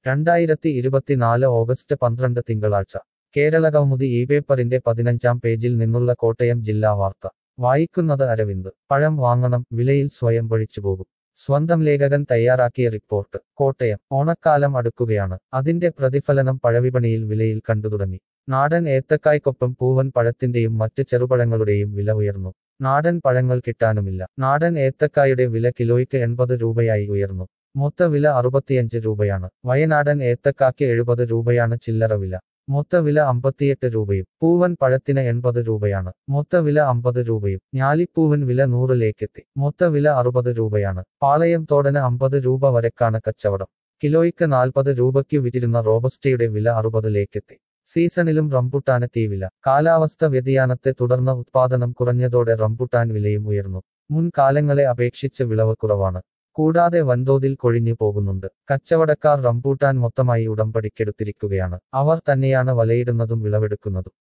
രണ്ടായിരത്തി ഇരുപത്തിനാല് ഓഗസ്റ്റ് പന്ത്രണ്ട് തിങ്കളാഴ്ച കേരള കൗമുദി ഈ പേപ്പറിന്റെ പതിനഞ്ചാം പേജിൽ നിന്നുള്ള കോട്ടയം ജില്ലാ വാർത്ത വായിക്കുന്നത് അരവിന്ദ് പഴം വാങ്ങണം വിലയിൽ സ്വയം പഴിച്ചുപോകും സ്വന്തം ലേഖകൻ തയ്യാറാക്കിയ റിപ്പോർട്ട് കോട്ടയം ഓണക്കാലം അടുക്കുകയാണ് അതിന്റെ പ്രതിഫലനം പഴവിപണിയിൽ വിലയിൽ കണ്ടുതുടങ്ങി നാടൻ ഏത്തക്കായ്ക്കൊപ്പം പൂവൻ പഴത്തിന്റെയും മറ്റ് ചെറുപഴങ്ങളുടെയും വില ഉയർന്നു നാടൻ പഴങ്ങൾ കിട്ടാനുമില്ല നാടൻ ഏത്തക്കായുടെ വില കിലോയ്ക്ക് എൺപത് രൂപയായി ഉയർന്നു മൊത്ത വില അറുപത്തിയഞ്ച് രൂപയാണ് വയനാടൻ ഏത്തക്കാക്ക് എഴുപത് രൂപയാണ് ചില്ലറ വില മൊത്ത വില അമ്പത്തിയെട്ട് രൂപയും പൂവൻ പഴത്തിന് എൺപത് രൂപയാണ് മൊത്ത വില അമ്പത് രൂപയും ഞാലിപ്പൂവൻ വില നൂറിലേക്കെത്തി മൊത്ത വില അറുപത് രൂപയാണ് പാളയം തോടന് അമ്പത് രൂപ വരെക്കാണ് കച്ചവടം കിലോയ്ക്ക് നാൽപ്പത് രൂപയ്ക്കു വിറ്റിരുന്ന റോബസ്റ്റയുടെ വില അറുപതിലേക്കെത്തി സീസണിലും റംബുട്ടാന് തീവില കാലാവസ്ഥ വ്യതിയാനത്തെ തുടർന്ന് ഉത്പാദനം കുറഞ്ഞതോടെ റംബുട്ടാൻ വിലയും ഉയർന്നു മുൻകാലങ്ങളെ അപേക്ഷിച്ച് വിളവ് കുറവാണ് കൂടാതെ വൻതോതിൽ കൊഴിഞ്ഞു പോകുന്നുണ്ട് കച്ചവടക്കാർ റംബൂട്ടാൻ മൊത്തമായി ഉടമ്പടിക്കെടുത്തിരിക്കുകയാണ് അവർ തന്നെയാണ് വലയിടുന്നതും വിളവെടുക്കുന്നതും